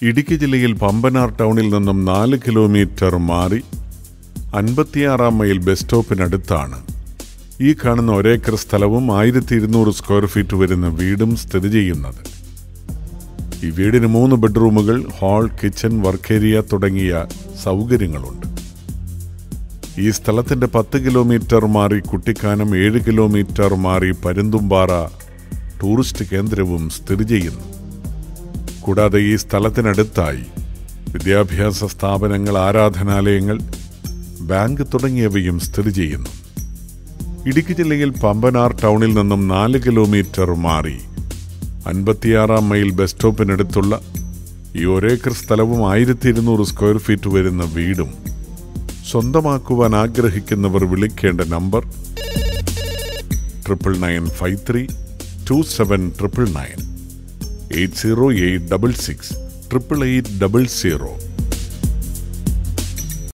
ഇടുക്കി ജില്ലയിൽ പമ്പനാർ ടൗണിൽ നിന്നും നാല് കിലോമീറ്റർ മാറി അൻപത്തിയാറാം മൈൽ ബസ് സ്റ്റോപ്പിനടുത്താണ് ഈ കാണുന്ന ഒരേക്കർ സ്ഥലവും ആയിരത്തി ഇരുന്നൂറ് സ്ക്വയർ ഫീറ്റ് വരുന്ന വീടും സ്ഥിതി ചെയ്യുന്നത് ഈ വീടിന് മൂന്ന് ബെഡ്റൂമുകൾ ഹാൾ കിച്ചൺ വർക്ക് ഏരിയ തുടങ്ങിയ സൗകര്യങ്ങളുണ്ട് ഈ സ്ഥലത്തിന്റെ പത്ത് കിലോമീറ്റർ മാറി കുട്ടിക്കാനം ഏഴ് കിലോമീറ്റർ മാറി പരുന്തുംപാറ ടൂറിസ്റ്റ് കേന്ദ്രവും സ്ഥിതി ചെയ്യുന്നു കൂടാതെ ഈ സ്ഥലത്തിനടുത്തായി വിദ്യാഭ്യാസ സ്ഥാപനങ്ങൾ ആരാധനാലയങ്ങൾ ബാങ്ക് തുടങ്ങിയവയും സ്ഥിതി ചെയ്യുന്നു ഇടുക്കി ജില്ലയിൽ പമ്പനാർ ടൗണിൽ നിന്നും നാല് കിലോമീറ്റർ മാറി അൻപത്തിയാറാം മൈൽ ബസ് സ്റ്റോപ്പിനടുത്തുള്ള ഈ ഒരേക്കർ സ്ഥലവും ആയിരത്തി ഇരുന്നൂറ് സ്ക്വയർ ഫീറ്റ് വരുന്ന വീടും സ്വന്തമാക്കുവാൻ ആഗ്രഹിക്കുന്നവർ വിളിക്കേണ്ട number triple nine five three two seven triple nine eight zero eight double six triple eight double zero